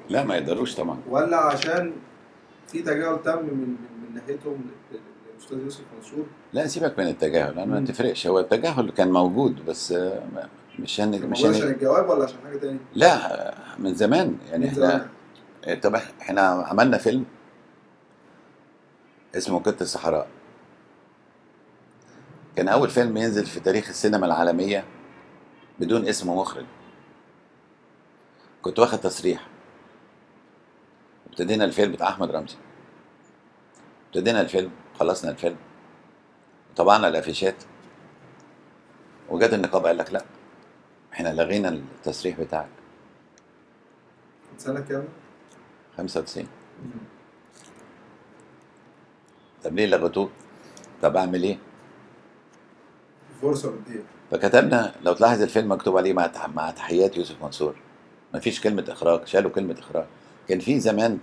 لا ما يقدروش طبعا ولا عشان في تجاهل تم من من, من ناحيتهم لل- للاستاذ يوسف منصور لا سيبك من التجاهل انا ما مم. تفرقش هو التجاهل كان موجود بس آه، ما- مش هن... كان مش موجود عشان هن... الجواب ولا عشان حاجه تاني؟ لا من زمان يعني من احنا زمان. طب احنا عملنا فيلم اسمه قط الصحراء كان اول فيلم ينزل في تاريخ السينما العالميه بدون اسم مخرج كنت واخد تصريح ابتدينا الفيلم بتاع احمد رمزي ابتدينا الفيلم خلصنا الفيلم طبعنا الافيشات وجت النقابه قال لك لا احنا لغينا التصريح بتاعك سنه كام؟ 95 طب ليه لغتوه؟ طب اعمل ايه؟ فرصه بتضيع فكتبنا لو تلاحظ الفيلم مكتوب عليه مع تح- مع تحيات يوسف منصور مفيش كلمة إخراج شالوا كلمة إخراج كان في زمان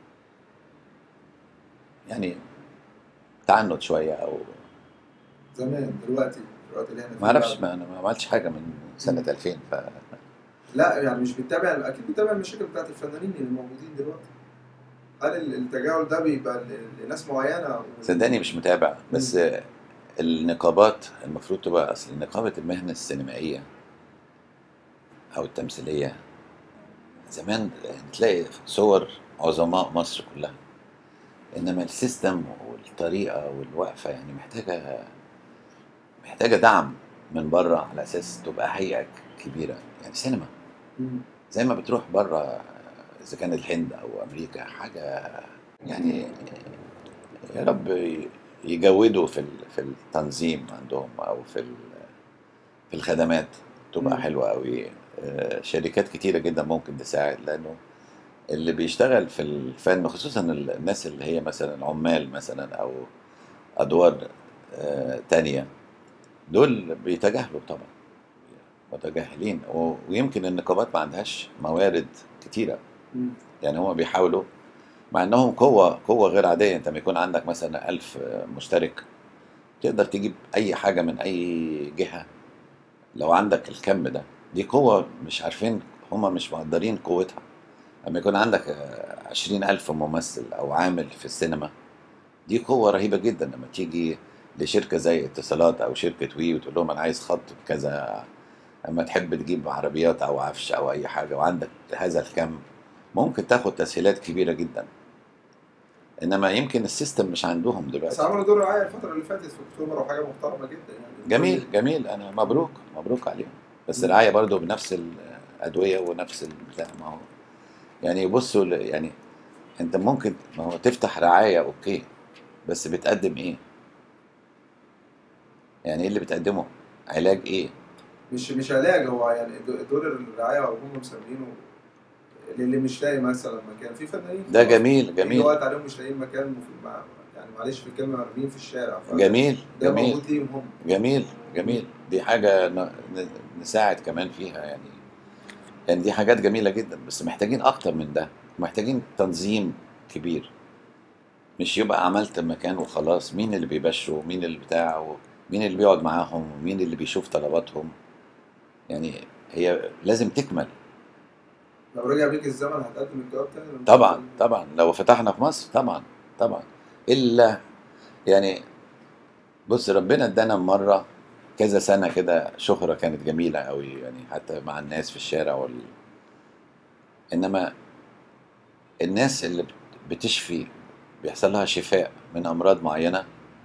يعني تعنت شوية أو زمان دلوقتي دلوقتي اللي احنا فيه ما أعرفش بقى. ما أنا ما عملتش حاجة من سنة 2000 ف لا يعني مش بتتابع اكيد بتتابع المشاكل بتاعت الفنانين اللي موجودين دلوقتي هل ال- التجاهل ده بيبقى ل- لناس معينه و- صدقني مش متابع بس النقابات المفروض تبقى أصل نقابة المهنة السينمائية أو التمثيلية زمان تلاقي صور عظماء مصر كلها انما السيستم والطريقه والوقفه يعني محتاجه محتاجه دعم من بره على اساس تبقى هيئه كبيره يعني سينما مم. زي ما بتروح بره اذا كان الهند او امريكا حاجه يعني يا رب يجودوا في ال- في التنظيم عندهم او في ال- في الخدمات تبقى مم. حلوه قوي آه، شركات كتيره جدا ممكن تساعد لانه اللي بيشتغل في الفن خصوصا الناس اللي هي مثلا عمال مثلا او ادوار آه، تانية دول بيتجاهلوا طبعا متجاهلين و- ويمكن النقابات ما عندهاش موارد كتيره مم. يعني هم بيحاولوا مع انهم قوه قوه غير عاديه انت لما يكون عندك مثلا ألف مشترك تقدر تجيب اي حاجه من اي جهه لو عندك الكم ده دي قوه مش عارفين هم مش مقدرين قوتها لما يكون عندك آه، عشرين ألف ممثل أو عامل في السينما دي قوة رهيبة جدا لما تيجي لشركة زي اتصالات أو شركة وي وتقول لهم أنا عايز خط بكذا أما تحب تجيب عربيات أو عفش أو أي حاجة وعندك هذا الكم ممكن تاخد تسهيلات كبيرة جدا إنما يمكن السيستم مش عندهم بس دلوقتي عملوا دور رعايه الفتره اللي فاتت في اكتوبر وحاجه محترمه جدا يعني جميل جميل أنا مبروك مبروك عليهم بس الرعاية برضو بنفس الأدوية ونفس البتاع ما هو يعني يبصوا ل- يعني انت ممكن ما هو تفتح رعاية اوكي بس بتقدم ايه يعني ايه اللي بتقدمه علاج ايه مش مش علاج هو يعني د- دور الرعايه او هم مسمينه اللي مش لاقي مثلا مكان في فنانين ده خلاص جميل في جميل وقت عليهم مش لاقيين مكان مف- مع- يعني معلش في الكلمه مرميين في الشارع ف- جميل ده جميل موجود ليهم هم جميل جميل دي حاجة ن- ن- نساعد كمان فيها يعني يعني دي حاجات جميلة جدا بس محتاجين أكتر من ده محتاجين تنظيم كبير مش يبقى عملت مكان وخلاص مين اللي بيبشروا مين اللي بتاع مين اللي بيقعد معاهم ومين اللي بيشوف طلباتهم يعني هي لازم تكمل لو رجع بيك الزمن هتقدم الجواب تاني ولا مش طبعا هتقدم؟ طبعا لو فتحنا في مصر طبعا طبعا الا يعني بص ربنا ادانا مره كذا سنه كده شهره كانت جميله قوي يعني حتى مع الناس في الشارع وال... انما الناس اللي بت- بتشفي بيحصل لها شفاء من امراض معينه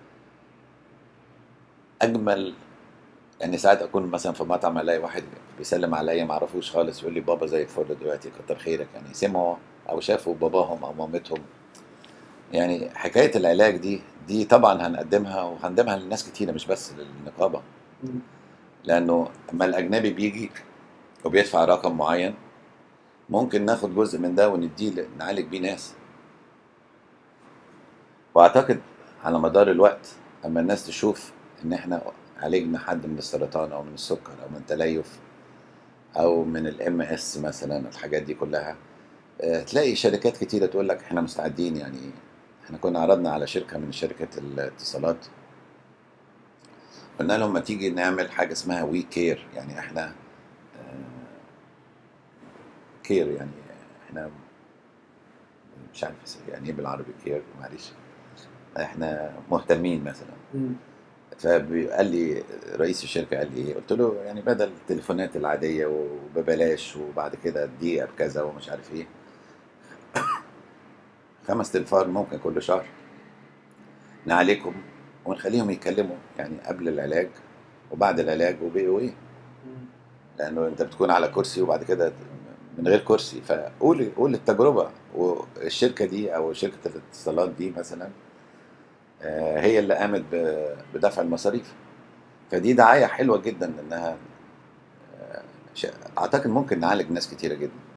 اجمل يعني ساعات اكون مثلا في مطعم الاقي واحد بيسلم عليا ما اعرفوش خالص يقول لي بابا زي الفل دلوقتي كتر خيرك يعني سمعوا او شافوا باباهم او مامتهم يعني حكايه العلاج دي دي طبعا هنقدمها وهنقدمها لناس كتيره مش بس للنقابه مم. لانه اما الاجنبي بيجي وبيدفع رقم معين ممكن ناخد جزء من ده ونديه ل- نعالج بيه ناس واعتقد على مدار الوقت اما الناس تشوف ان احنا عالجنا حد من السرطان او من السكر او من التليف او من الام اس مثلا الحاجات دي كلها آه، تلاقي شركات كتيره تقول لك احنا مستعدين يعني احنا كنا عرضنا على شركه من شركه الاتصالات قلنا لهم ما تيجي نعمل حاجه اسمها وي كير يعني احنا كير يعني احنا مش عارف يعني ايه بالعربي كير معلش احنا مهتمين مثلا مم. فقال لي رئيس الشركه قال لي ايه قلت له يعني بدل التليفونات العاديه وببلاش وبعد كده الدقيقه بكذا ومش عارف ايه خمس تنفار ممكن كل شهر نعالجهم ونخليهم يتكلموا يعني قبل العلاج وبعد العلاج وبقوا ايه مم. لانه انت بتكون على كرسي وبعد كده من غير كرسي فقول قول التجربه والشركه دي او شركه الاتصالات دي مثلا آه، هي اللي قامت ب- بدفع المصاريف فدي دعايه حلوه جدا انها آه، ش- اعتقد ممكن نعالج ناس كتيره جدا